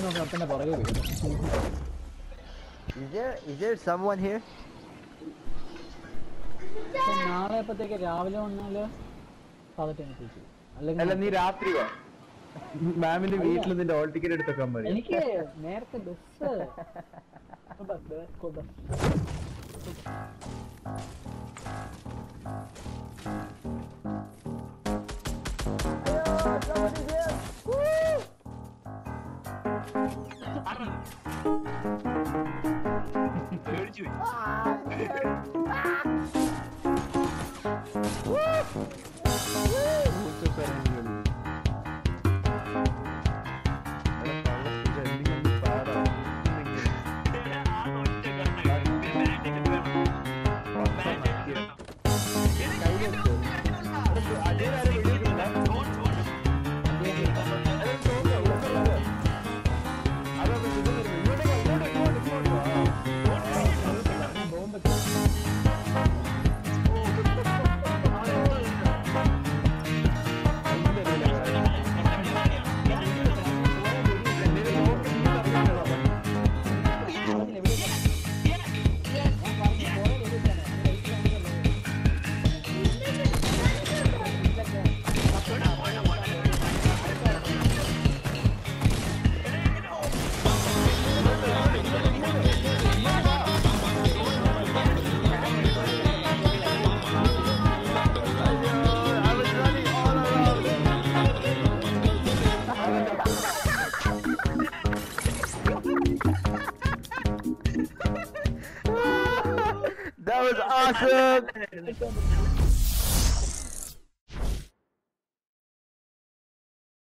സത്യന്റെ പുറകെ പോയി Is there is there someone here? പക്ഷെ നാളെ എപ്പത്തേക്ക് രാവിലെ വന്നാല് പതിട്ട് അനുസരിച്ചു അല്ല അല്ലെങ്കിൽ നീ രാത്രി വാ മാമിന്റെ വീട്ടിൽ നിന്റെ ഓൾ ടിക്കറ്റ് എടുത്തൊക്കാൻ മതി എനിക്ക് നേരത്തെ ബസ് പേടിച്ചു പോയി That was awesome!